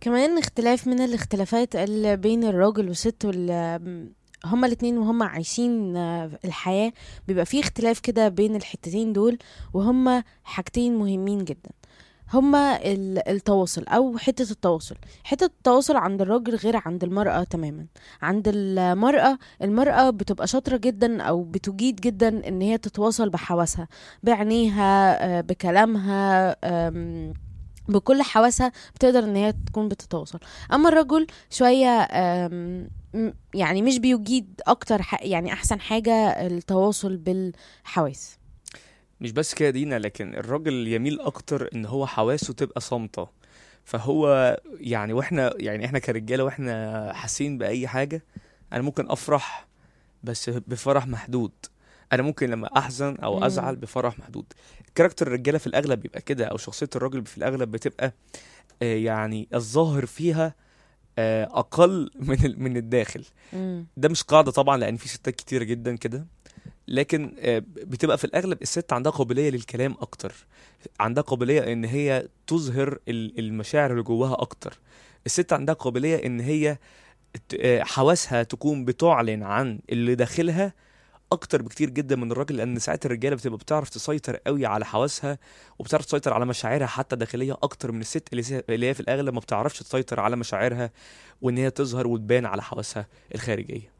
كمان اختلاف من الاختلافات اللي بين الراجل والست واللي هما الاتنين وهما عايشين آه، الحياة بيبقى فيه اختلاف كده بين الحتتين دول وهما حاجتين مهمين جدا هما ال- التواصل او حتة التواصل حتة التواصل عند الراجل غير عند المرأة تماما عند المرأة المرأة بتبقى شاطرة جدا او بتجيد جدا ان هي تتواصل بحواسها بعينيها آه، بكلامها آم، بكل حواسها بتقدر ان هي تكون بتتواصل اما الرجل شوية آم، م- يعني مش بيجيد اكتر ح- يعني احسن حاجة التواصل بالحواس مش بس كده دينا لكن الراجل يميل اكتر ان هو حواسه تبقى صامتة فهو يعني واحنا يعني احنا كرجاله واحنا حاسين باي حاجه انا ممكن افرح بس بفرح محدود انا ممكن لما احزن او مم. ازعل بفرح محدود كاركتر الرجاله في الاغلب بيبقى كده او شخصيه الراجل في الاغلب بتبقى آه، يعني الظاهر فيها آه، اقل من ال- من الداخل مم. ده مش قاعده طبعا لان في ستات كتير جدا كده لكن آه، بتبقى في الاغلب الست عندها قابليه للكلام اكتر عندها قابليه ان هي تظهر ال- المشاعر اللي جواها اكتر الست عندها قابليه ان هي ت- آه، حواسها تكون بتعلن عن اللي داخلها اكتر بكتير جدا من الراجل لان ساعات الرجاله بتبقى بتعرف تسيطر قوي على حواسها وبتعرف تسيطر على مشاعرها حتى داخليه اكتر من الست اللي س- اللي هي في الاغلب ما بتعرفش تسيطر على مشاعرها وان هي تظهر وتبان على حواسها الخارجيه